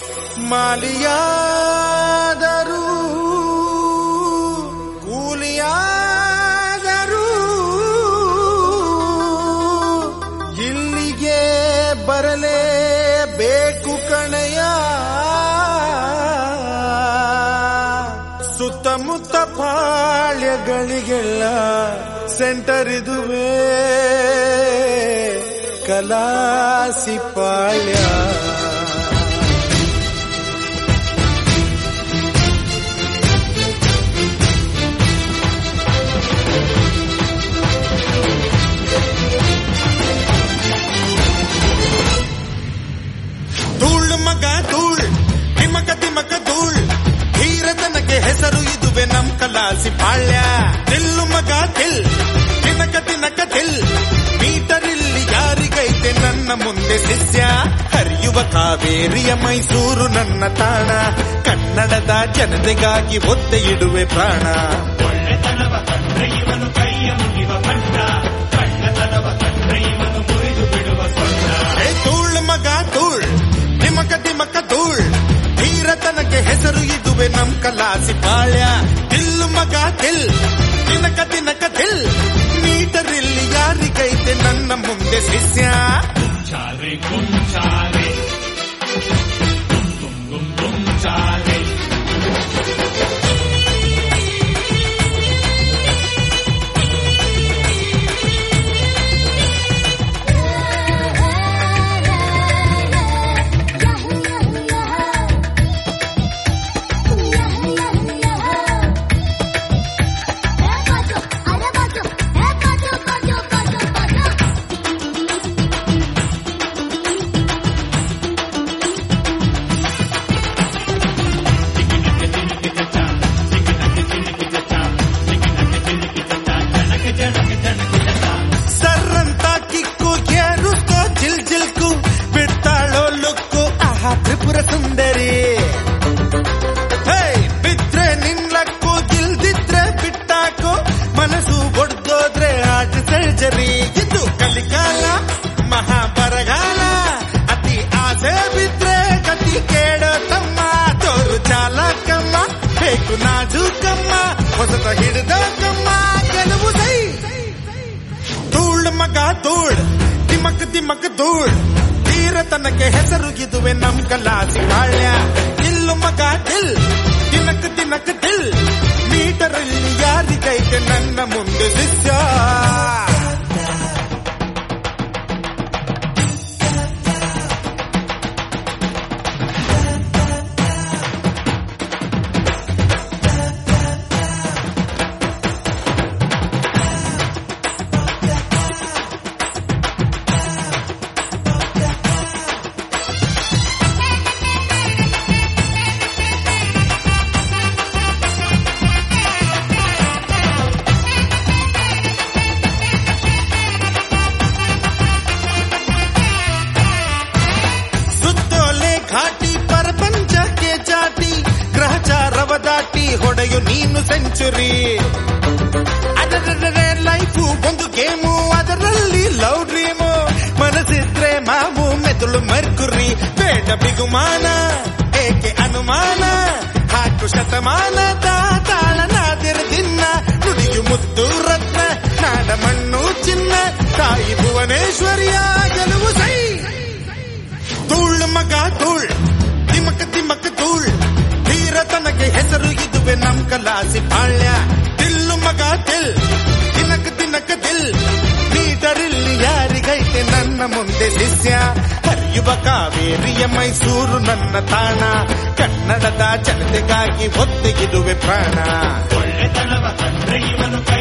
ಮಾಲಿಯಾದರೂ ಕೂಲಿಯಾದರೂ ಇಲ್ಲಿಗೆ ಬರಲೇಬೇಕು ಕಣಯ ಸುತ್ತಮುತ್ತ ಪಾಳ್ಯಗಳಿಗೆಲ್ಲ ಸೆಂಟರ್ ಇದುವೇ ಕಲಾಸಿ ಪಾಳ್ಯ ಧೂಳ್ ಮಗ ಧೂಳ್ ತಿಮಕ ತಿಮಕ ಧೂಳ್ ಧೀರತನಕ್ಕೆ ಹೆಸರು ಇದುವೆ ನಮ್ ಕಲಾಸಿ ಪಾಳ್ಯ ತಿಲ್ಲು ಮಗ ತಿಲ್ ತಿನಕ ತಿನಕ ತಿಲ್ ಮೀಟರ್ ಇಲ್ಲಿ ಯಾರಿಗೈತೆ ನನ್ನ ಮುಂದೆ ಶಿಷ್ಯ ಹರಿಯುವ ಕಾವೇರಿಯ ಮೈಸೂರು ನನ್ನ ತಾಣ ಕನ್ನಡದ ಜನತೆಗಾಗಿ ಒತ್ತೆ ಇಡುವೆ ಪ್ರಾಣ ಒಳ್ಳೆತನವ ಕಂಡ್ರೆ ಇವನು ಕೈಯ ಮುಗಿವ ಭಂಡ ಕಳ್ಳತನವ ಕಂಡ್ರೆ ಇವನು ಮುರಿದು ಬಿಡುವ ಸೊಂಡ ಏ ಧೂಳ್ ಮಗ ಧೂಳ್ ತಿಮಕ ತಿಮಕ ಧೂಳ್ ಧೀರತನಕ್ಕೆ ಹೆಸರು ಇದುವೆ ನಮ್ ಕಲಾಸಿ ಪಾಳ್ಯ ತಿಲ್ಲು ಮಗ ತಿಲ್ ತಿನಕ ತಿನಕ ತಿಲ್ ಮೀಟರ್ ಇಲ್ಲಿ ಯಾರಿಗೈತೆ ನನ್ನ ಮುಂದೆ ಶಿಷ್ಯ ಚಾರೆ ಗುಂಚಾರೆ ಗುಂ ಗುಂ ಗುಂ ಗುಂಚಾರೆ ಸರ್ರಂತ ಕಿಕ್ಕು ಏರುತ್ತೋ ಜಿಲ್ ಜಿಲ್ಕು ಬಿಡ್ತಾಳೋ ಲುಕ್ಕು ಆಹಾ ತ್ರಿಪುರ ಸುಂದರಿ ಹೇ ಬಿದ್ರೆ ನಿನ್ಲಕ್ಕು ಗಿಲ್ದಿದ್ರೆ ಬಿಟ್ಟಾಕು ಮನಸ್ಸು ಒಡ್ದೋದ್ರೆ ಆಟ ಸರ್ಜರಿ ಇದು ಕಲಿಕಾಲ ಮಹಾಬರಗಾಲ ಅತಿ ಆಸೆ ಬಿದ್ರೆ ಗತಿ ಕೇಳೋ ತಮ್ಮ ತೋರು ಚಾಲಕಮ್ಮ ಬೇಕು ನಾಜೂಕಮ್ಮ ಹೊಸತ ಹಿಡಿದ ಕಮ್ಮ ಗೆಲುವು ಸೈ ಧೂಳ್ ಮಗ ಧೂಳ್ ತಿಮಕ್ ತಿಮಕ್ ಧೂಳ್ ತೀರತನಕ್ಕೆ ಹೆಸರು ಇದುವೆ ನಮ್ ಕಲಾಸಿ ಬಾಳ್ಯ ಇಲ್ಲು ಮಗ ದಿಲ್ ತಿನಕ್ ತಿನಕ್ ದಿಲ್ ಮೀಟರ್ ಇಲ್ಲಿ ಯಾರಿಗೈತೆ ನನ್ನ ಮುಂದೆ ಶಿಷ್ಯ ಸುತ್ತೋಲೆ ಘಾಟಿ ಪ್ರಪಂಚಕ್ಕೆ ಜಾತಿ ಗ್ರಹಚಾರವ ದಾಟಿ ಹೊಡೆಯು ನೀನು ಸೆಂಚುರಿ ಅದರೇ ಲೈಫು ಒಂದು ಗೇಮು ಅದರಲ್ಲಿ ಲವ್ ಡ್ರೀಮು ಮನಸ್ಸಿದ್ರೆ ಮಾವು ಮೆದುಳು ಮರ್ಕುರಿ ಬೇಡ ಬಿಗುಮಾನ ಏಕೆ ಅನುಮಾನ ಹಾಕು ಶತಮಾನದ ತಾಳನಾದಿರ ದಿನ ನುಡಿಯು ಮುದ್ದು ರತ್ನ ನಾಡ ಮಣ್ಣು ಚಿನ್ನ ತಾಯಿ ಭುವನೇಶ್ವರಿಯ ಗೆಲುವು ಸೈ ಧೂಳ್ ಮಗ ಧೂಳ್ ತಿಮಕ್ ತಿಮಕ್ ಧೂಳ್ ಧೀರತನಕ್ಕೆ ಹೆಸರು ಇದುವೆ ನಮ್ ಕಲಾಸಿ ಬಾಳ್ಯ ತಿಲ್ಲು ಮಗ ತಿಲ್ ತಿನಕ್ ತಿನಕ್ ದಿಲ್ ಮೀಟರಿಲ್ಲಿ ಯಾರಿಗೈತೆ ನನ್ನ ಮುಂದೆ ಶಿಷ್ಯ ಹರಿಯುವ ಕಾವೇರಿಯ ಮೈಸೂರು ನನ್ನ ತಾಣ ಕನ್ನಡದ ಜನತೆಗಾಗಿ ಒತ್ತೆಗಿಡುವೆ ಪ್ರಾಣ ಒಳ್ಳೆತನವ ಕಂಡ್ರೆ ಇವನು ಕೈ